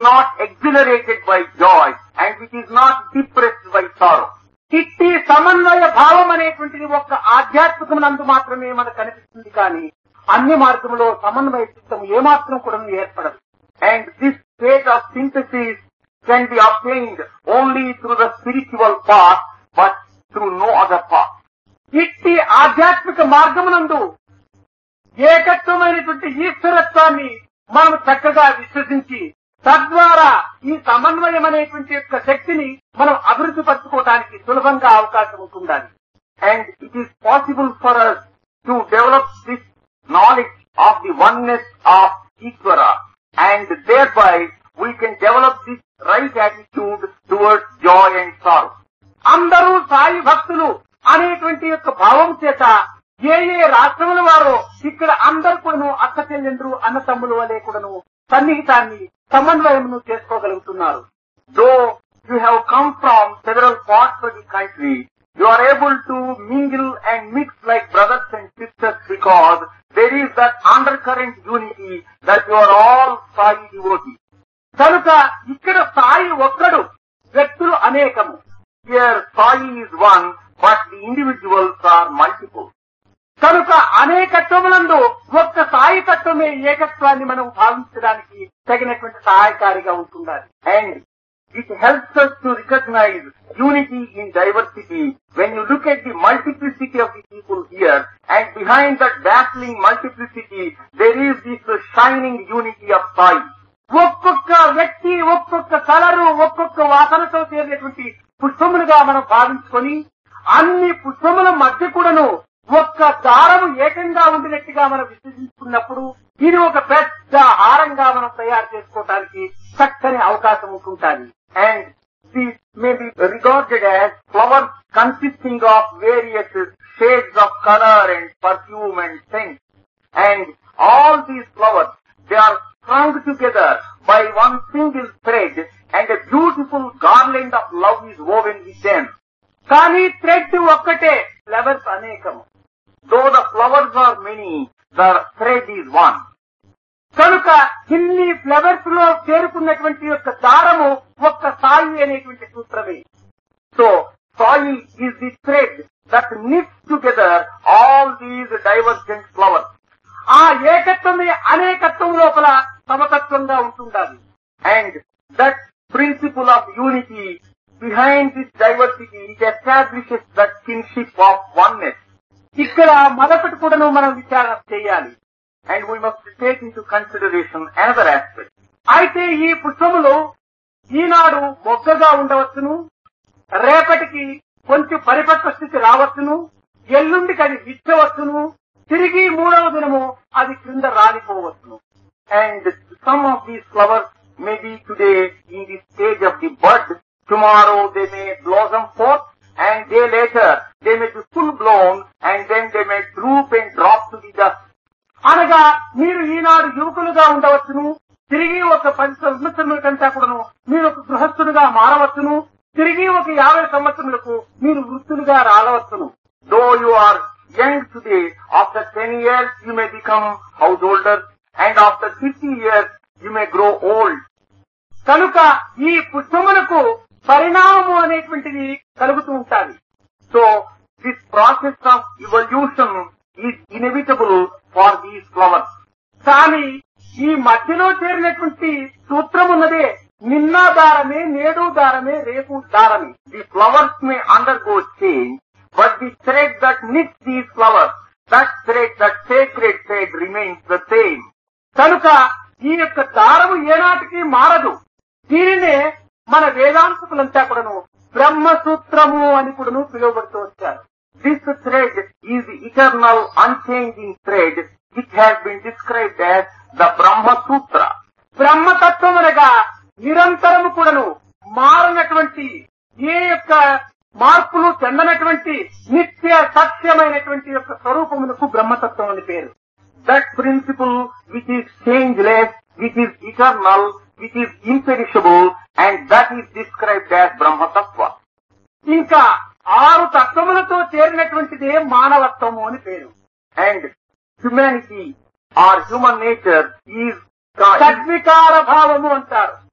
not exhilarated by joy and which is not depressed by sorrow. ఇట్టి సమన్వయ భావం అనేటువంటిది ఒక్క ఆధ్యాత్మికమునందు మాత్రమే మనకు కనిపిస్తుంది కానీ అన్ని మార్గంలో సమన్వయ చిత్తం ఏమాత్రం కూడా ఏర్పడదు And this state of synthesis can be obtained only through the spiritual path, but through no other path. ఇట్టి ఆధ్యాత్మిక మార్గమునందు ఏకత్వమైనటువంటి ఈశ్వరత్వాన్ని మనం చక్కగా విశ్వసించి తద్వారా ఈ సమన్వయం అనేటువంటి యొక్క శక్తిని మనం అభివృద్ధి పరచుకోవడానికి సులభంగా అవకాశం ఉంటుండాలి And it is possible for us to develop this knowledge of the oneness of Ishvara and thereby we can develop this right attitude towards joy and sorrow. అందరూ సాయి భక్తులు అనేటువంటి యొక్క భావం చేత ఏ ఏ రాష్ట్రముల వారో ఇక్కడ అందరు కూడాను అక్క చెల్లెండ్రు అన్న తమ్ములు వలె కూడాను సన్నిహితాన్ని సమన్వయమును చేసుకోగలుగుతున్నారు Though you have come from several parts of the country, you are able to mingle and mix like brothers and sisters because there is that undercurrent unity that you are all Sai devotees. కనుక ఇక్కడ సాయి ఒక్కడు వ్యక్తులు అనేకము Here Sai is one, but the individuals are multiple. కనుక అనేకత్వములందు ఒక్క సాయి తత్వమే ఏకత్వాన్ని మనం భావించడానికి తగినటువంటి సహాయకారిగా ఉంటుండాలి And it helps us to recognize unity in diversity when you look at the multiplicity of the people here and behind that dazzling multiplicity there is this shining unity of Sai. ఒక్కొక్క వ్యక్తి ఒక్కొక్క colour ఒక్కొక్క వాసనతో చేరినటువంటి పుష్పములుగా మనం భావించుకొని అన్ని పుష్పముల మధ్య కూడాను ఒక్క దారము ఏకంగా ఉండినట్టుగా మనం విశ్లేషించుకున్నప్పుడు ఇది ఒక పెద్ద హారంగా మనం తయారు చేసుకోవడానికి చక్కని అవకాశం ఉంటుంటాది And these may be regarded as flowers consisting of various shades of color and perfume and scent. And all these flowers, they are strung together by one single thread and a beautiful garland of love is woven with them. కానీ thread ఒక్కటే flowers అనేకము Though the flowers are many, the thread is one. కనుక ఇన్ని flowers లో చేరుకున్నటువంటి యొక్క దారము ఒక్క సాయి అనేటువంటి సూత్రమే So, Sai is the thread that knits together all these divergent flowers. ఆ ఏకత్వమే అనేకత్వం లోపల సమతత్వంగా ఉంటుండాలి And that principle of unity behind this diversity, it establishes that kinship of oneness. ఇక్కడ మరొకటి కూడాను మనం విచారణ చేయాలి And we must take into consideration another aspect. అయితే ఈ పుష్పములు ఈనాడు మొగ్గగా ఉండవచ్చును రేపటికి కొంచెం పరిపక్వ స్థితి రావచ్చును ఎల్లుండికి అది విచ్చవచ్చును తిరిగి మూడవ దినము అది క్రింద రాలిపోవచ్చును And some of these flowers may be today in the stage of the bud. Tomorrow they may blossom forth and day later they may be full blown and then they may droop and drop to the dust. అనగా మీరు ఈనాడు యువకులుగా ఉండవచ్చును తిరిగి ఒక పది సంవత్సరముల కంటే కూడాను మీరు ఒక గృహస్థులుగా మారవచ్చును తిరిగి ఒక యాభై సంవత్సరములకు మీరు వృత్తులుగా రాలవచ్చును Though you are young today, after 10 years you may become householder and after 50 years you may grow old. కనుక ఈ పుష్పములకు పరిణామము అనేటువంటిది కలుగుతూ ఉంటాది So this process of evolution is inevitable for these flowers. కానీ ఈ మధ్యలో చేరినటువంటి సూత్రం ఉన్నదే నిన్న దారమే నేడు దారమే రేపు దారమే The flowers may undergo change, but the thread that knits these flowers, that thread, that sacred thread remains the same. కనుక ఈ యొక్క దారము ఏనాటికి మారదు దీనినే మన వేదాంతకులంతా కూడాను బ్రహ్మసూత్రము అని కూడాను పిలువబడుతూ వచ్చారు This thread is the eternal, unchanging thread which has been described as the Brahma Sutra. బ్రహ్మతత్వం అనగా నిరంతరము కూడాను మారనటువంటి ఏ యొక్క మార్పులు చెందనటువంటి నిత్య సత్యమైనటువంటి యొక్క స్వరూపమునకు బ్రహ్మతత్వం అని పేరు That principle which is changeless, which is eternal, which is imperishable, and that is described as Brahma Tattva. ఇంకా ఆరు తత్వములతో చేరినటువంటిదే మానవత్వము అని పేరు And humanity or human nature is God. సద్వికార భావము అంటారు